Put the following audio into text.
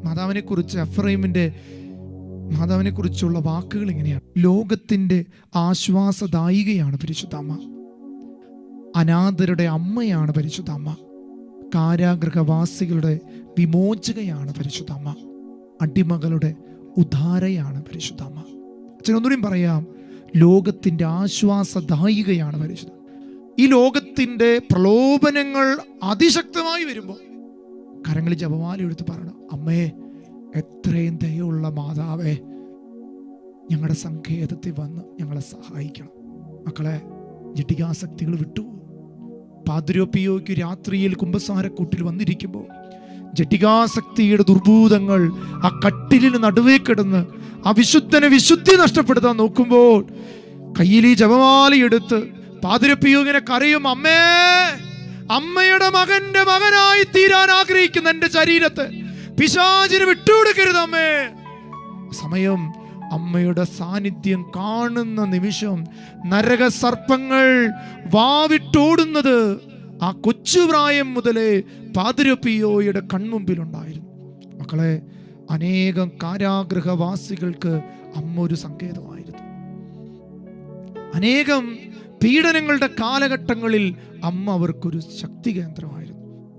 മാതാവിനെ കുറിച്ച് എഫ്രൈമിന്റെ മാതാവിനെ കുറിച്ചുള്ള വാക്കുകൾ ഇങ്ങനെയാണ് ലോകത്തിന്റെ ആശ്വാസദായികയാണ് പരിശുദ്ധമ്മ അനാഥരുടെ അമ്മയാണ് പരിശുദ്ധമ്മ കാരാഗൃഹവാസികളുടെ വിമോചകയാണ് പരിശുദ്ധമ്മ അടിമകളുടെ ഉദാരയാണ് പരിശുദ്ധമ്മ അച്ഛൻ ഒന്നുകൂടിയും പറയാം ലോകത്തിന്റെ ആശ്വാസദായികയാണ് പരിശുദ്ധ ഈ ലോകത്തിന്റെ പ്രലോഭനങ്ങൾ അതിശക്തമായി വരുമ്പോൾ കരങ്ങളിൽ ജപമാല എടുത്ത് പറയണം അമ്മേ എത്രയും ദയുള്ള മാതാവേ ഞങ്ങളുടെ സങ്കേതത്തിൽ വന്ന് ഞങ്ങളെ സഹായിക്കണം മക്കളെ ജട്ടികാസക്തികൾ വിട്ടു പാതിരോപ്പിയോയ്ക്ക് രാത്രിയിൽ കുംഭസാരക്കൂട്ടിൽ വന്നിരിക്കുമ്പോൾ ജട്ടികാസക്തിയുടെ ദുർഭൂതങ്ങൾ ആ കട്ടിലിന് നടുവേ കിടന്ന് ആ വിശുദ്ധനെ വിശുദ്ധി നഷ്ടപ്പെടുത്താൻ നോക്കുമ്പോൾ കയ്യിൽ ഈ ജപമാല എടുത്ത് പാതിരപ്പിയോഗിനെ കരയും അമ്മേ അമ്മയുടെ മകന്റെ മകനായി തീരാൻ ആഗ്രഹിക്കുന്ന എന്റെ ശരീരത്തെ പിശാചിന് വിട്ടുകൊടുക്കരുത് അമ്മേ സമയം അമ്മയുടെ സാന്നിധ്യം കാണുന്ന നിമിഷം നരക സർപ്പങ്ങൾ വാവിട്ടോടുന്നത് ആ കൊച്ചുപ്രായം മുതലേ പാതിരപ്പിയോയുടെ കൺമുമ്പിലുണ്ടായിരുന്നു മക്കളെ അനേകം കാരാഗൃഹവാസികൾക്ക് അമ്മ ഒരു സങ്കേതമായിരുന്നു അനേകം പീഡനങ്ങളുടെ കാലഘട്ടങ്ങളിൽ അമ്മ അവർക്കൊരു ശക്തി കേന്ദ്രമായിരുന്നു